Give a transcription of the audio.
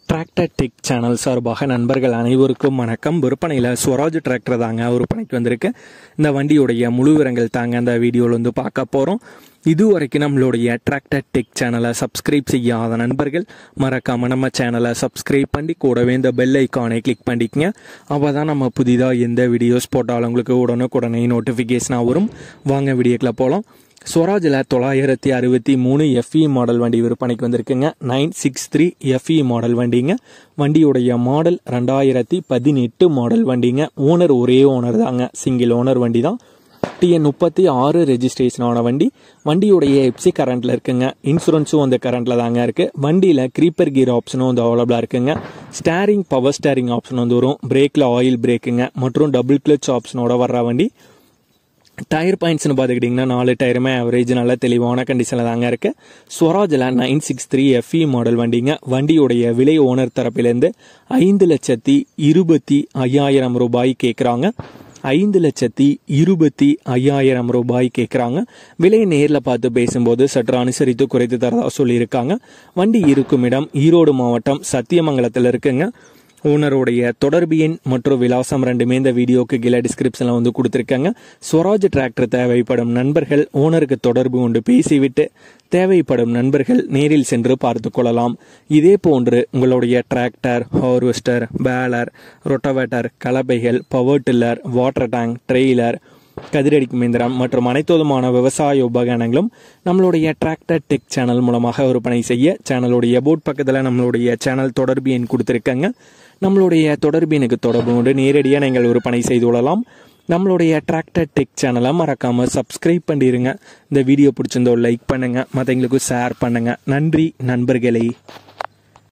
tractor tech channel சார்பாக நண்பர்கள் அனைவருக்கும் வணக்கம் விற்பனையில் ஸ்வராஜ் டிராக்டர் தாங்க விற்பனைக்கு வந்திருக்கு இந்த வண்டியுடைய முழு விவரங்கள் தாங்க அந்த வீடியோவில் வந்து பார்க்க போகிறோம் இது வரைக்கும் நம்மளுடைய டிராக்டர் டெக் சேனலை சப்ஸ்கிரைப் செய்யாத நண்பர்கள் மறக்காம நம்ம சேனலை சப்ஸ்கிரைப் பண்ணி கூடவே இந்த பெல் ஐக்கானை கிளிக் பண்ணிக்கங்க அப்போ தான் நம்ம புதிதாக எந்த வீடியோஸ் போட்டாலும் உங்களுக்கு உடனுக்குடனே நோட்டிஃபிகேஷனாக வரும் வாங்க வீடியோக்குள்ள போகலாம் ஸ்வராஜில் தொள்ளாயிரத்தி அறுபத்தி மூணு எஃப்இ மாடல் வண்டி விற்பனைக்கு வந்திருக்குங்க nine six three FE model வண்டிங்க வண்டியுடைய மாடல் ரெண்டாயிரத்தி பதினெட்டு மாடல் வண்டிங்க ஓனர் ஒரே ஓனர் தாங்க சிங்கிள் ஓனர் வண்டி தான் டிஎன் முப்பத்தி ஆறு ரெஜிஸ்ட்ரேஷன் ஆன வண்டி வண்டியுடைய எப்சி கரண்ட்ல இருக்குங்க இன்சூரன்ஸும் அந்த கரண்ட்ல தாங்க இருக்கு வண்டியில க்ரீப்பர் கீர் ஆப்ஷனும் வந்து அவைலபிளா இருக்குங்க ஸ்டேரிங் பவர் ஸ்டேரிங் ஆப்ஷன் வந்து வரும் பிரேக்ல ஆயில் பிரேக்குங்க மற்றும் டபுள் கிளச் ஆப்ஷனோட வர்ற வண்டி டயர் பாயிண்ட்ஸ்னு பார்த்துக்கிட்டிங்கன்னா நாலு டயருமே ஆவரேஜ் நல்ல தெளிவான கண்டிஷனில் தாங்க இருக்குது ஸ்வராஜில் nine six three FE model வண்டிங்க வண்டியுடைய விலை ஓனர் தரப்பிலேருந்து ஐந்து லட்சத்தி இருபத்தி ஐயாயிரம் ரூபாய் கேட்குறாங்க ஐந்து லட்சத்தி இருபத்தி ஐயாயிரம் ரூபாய் கேட்குறாங்க விலையை நேரில் பார்த்து பேசும்போது சற்று அனுசரித்து குறைத்து தரதா சொல்லியிருக்காங்க வண்டி இருக்கும் இடம் ஈரோடு மாவட்டம் சத்தியமங்கலத்தில் இருக்குங்க ஓனருடைய தொடர்பு எண் மற்றும் விலாசம் ரெண்டுமே இந்த வீடியோக்கு கீழே டிஸ்கிரிப்ஷனில் வந்து கொடுத்துருக்காங்க ஸ்வராஜ் டிராக்டர் தேவைப்படும் நண்பர்கள் ஓனருக்கு தொடர்பு கொண்டு பேசிவிட்டு தேவைப்படும் நண்பர்கள் நேரில் சென்று பார்த்து கொள்ளலாம் இதே போன்று உங்களுடைய டிராக்டர் ஹார்வெஸ்டர் பேலர் ரொட்டவேட்டர் கலப்பைகள் power tiller water tank trailer கதிரடிக்கும் இயந்திரம் மற்றும் அனைத்து விதமான விவசாய உபகரணங்களும் நம்மளுடைய டிராக்டர் டெக் சேனல் மூலமாக விற்பனை செய்ய சேனலுடைய போட் பக்கத்தில் நம்மளுடைய சேனல் தொடர்பு எண் கொடுத்துருக்காங்க நம்மளுடைய தொடர்பு எனக்கு தொடர்பு கொண்டு நேரடியாக நீங்கள் விற்பனை செய்து கொள்ளலாம் நம்மளுடைய டிராக்டர் டெக் சேனலை மறக்காமல் சப்ஸ்கிரைப் பண்ணிடுங்க இந்த வீடியோ பிடிச்சிருந்தோ லைக் பண்ணுங்கள் மற்றவங்களுக்கு ஷேர் பண்ணுங்கள் நன்றி நண்பர்களே